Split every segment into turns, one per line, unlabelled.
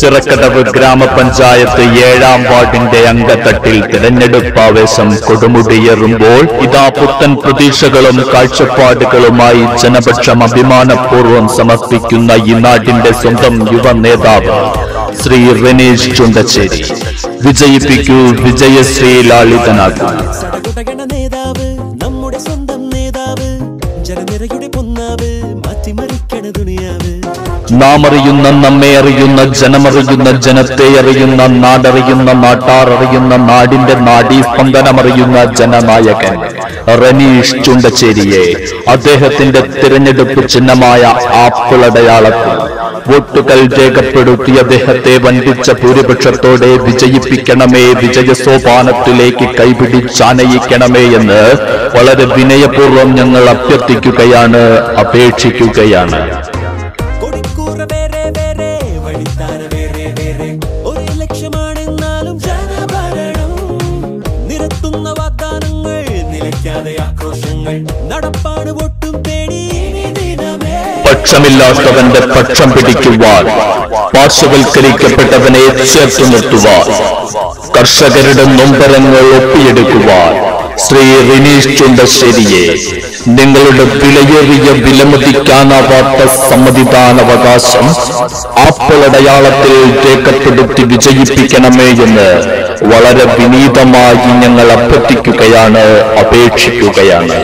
ചിറക്കടവ് ഗ്രാമപഞ്ചായത്ത് ഏഴാം വാർഡിന്റെ അംഗത്തട്ടിൽ തിരഞ്ഞെടുപ്പ് ആവേശം കൊടുമുടിയേറുമ്പോൾ ഇതാ പുത്തൻ പ്രതീക്ഷകളും കാഴ്ചപ്പാടുകളുമായി ജനപക്ഷം അഭിമാനപൂർവ്വം സമർപ്പിക്കുന്ന ഈ നാടിന്റെ സ്വന്തം യുവ നേതാവ് ശ്രീ റനീഷ് ചുണ്ടച്ചേരി വിജയിപ്പിക്കൂ വിജയശ്രീ ലാളിതനാക്കൂ
സടകുടകണ നേതാവ് നമ്മുടെ സ്വന്തം നേതാവ് ജനനിരയുടെ പൊന്നാവ് മാറ്റിമറിക്കണ ദുനിയാവ്
നാം അറിയുന്ന നമ്മെ അറിയുന്ന ജനമറിയുന്ന ജനത്തെ അറിയുന്ന നാടറിയുന്ന നാട്ടാർ അറിയുന്ന നാടിന്റെ നാഡീസ്പന്ദനമറിയുന്ന ജനനായകൻ റനീഷ് ചുണ്ടച്ചേരിയെ അദ്ദേഹത്തിന്റെ തിരഞ്ഞെടുപ്പ് ചിഹ്നമായ ആപ്പിളടയാളത്തിൽ വോട്ടുകൾ രേഖപ്പെടുത്തി അദ്ദേഹത്തെ വൻപിച്ച ഭൂരിപക്ഷത്തോടെ വിജയിപ്പിക്കണമേ വിജയസോപാനത്തിലേക്ക് കൈപിടിച്ചാനയിക്കണമേ എന്ന് വളരെ വിനയപൂർവ്വം ഞങ്ങൾ അഭ്യർത്ഥിക്കുകയാണ് അപേക്ഷിക്കുകയാണ്
കൊടിക്കൂറ വേറെ വേറെ വഴിത്താര വേറെ വേറെ ഒരു ലക്ഷ്യമാണെന്നാലും ജനഭരണം നിരത്തുന്ന വാഗ്ദാനങ്ങൾ നിലയ്ക്കാതെ ആക്രോശങ്ങൾ നടപ്പാണ് ഒട്ടും തേടി ഇനി ദിനമേ
പക്ഷമില്ലാത്തവന്റെ പക്ഷം പിടിക്കുവാൻ പാർശ്വവൽക്കരിക്കപ്പെട്ടവനെ ചേർത്തു നിർത്തുവാൻ കർഷകരുടെ നൊമ്പരങ്ങൾ ഒപ്പിയെടുക്കുവാൻ ശ്രീ റിനീഷ് ചുണ്ടശ്ശേരിയെ നിങ്ങളുടെ വിലയേറിയ വിലമതിക്കാനാവാത്ത സമ്മതിദാനാവകാശം ആപ്പിളടയാളത്തിൽ രേഖപ്പെടുത്തി വിജയിപ്പിക്കണമേ എന്ന് വളരെ വിനീതമായി ഞങ്ങൾ അഭ്യർത്ഥിക്കുകയാണ് അപേക്ഷിക്കുകയാണ്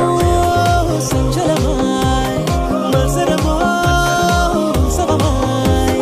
സഞ്ചലമായി മത്സരമോ സമമായി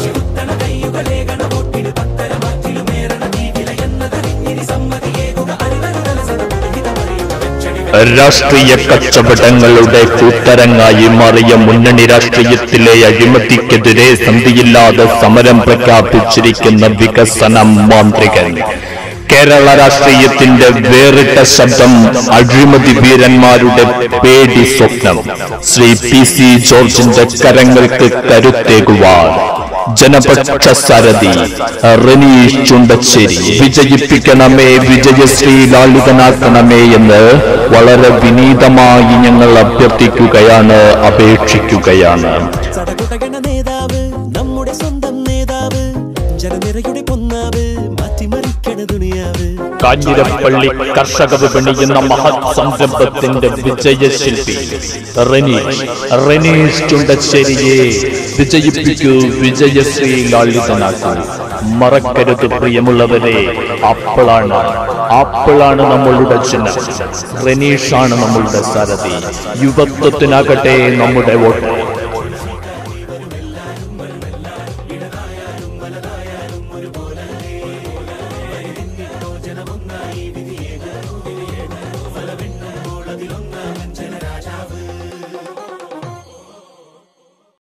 രാഷ്ട്രീയ കച്ചവടങ്ങളുടെ കൂത്തരങ്ങായി മാറിയ മുന്നണി രാഷ്ട്രീയത്തിലെ അഴിമതിക്കെതിരെ സന്ധിയില്ലാതെ സമരം പ്രഖ്യാപിച്ചിരിക്കുന്ന വികസന മാന്ത്രികൻ കേരള രാഷ്ട്രീയത്തിന്റെ വേറിട്ട ശബ്ദം അഴിമതി വീരന്മാരുടെ പേടി സ്വപ്നം ശ്രീ പി സി ജോർജിന്റെ കരങ്ങൾക്ക് കരുത്തേകുവാൻ ജനപക്ഷ സാരഥി റനീഷ് ചുണ്ടച്ചേരി വിജയിപ്പിക്കണമേ വിജയശ്രീ ലാളിതനാക്കണമേ എന്ന് വളരെ വിനീതമായി ഞങ്ങൾ അഭ്യർത്ഥിക്കുകയാണ് അപേക്ഷിക്കുകയാണ്
സടകുടകണ നേതാവ് നമ്മുടെ സ്വന്തം നേതാവ് ജനനിരയുടെ പൊന്നാവ് മാറ്റിമറിക്കണ ദുനിയാവ്
കാഞ്ഞിരപ്പള്ളി കർഷക വിപണി എന്ന മഹത് സംരംഭത്തിന്റെ വിജയശില്പി റനീഷ് റനീഷ് ചുണ്ടശ്ശേരിയെ വിജയിപ്പിക്കൂ വിജയശ്രീ ലാളിതനാക്കൂ മറക്കരുത് പ്രിയമുള്ളവരെ ആപ്പിളാണ് ആപ്പിളാണ് നമ്മളുടെ ചിഹ്നം റനീഷാണ് നമ്മളുടെ സാരഥി യുവത്വത്തിനാകട്ടെ നമ്മുടെ വോട്ട്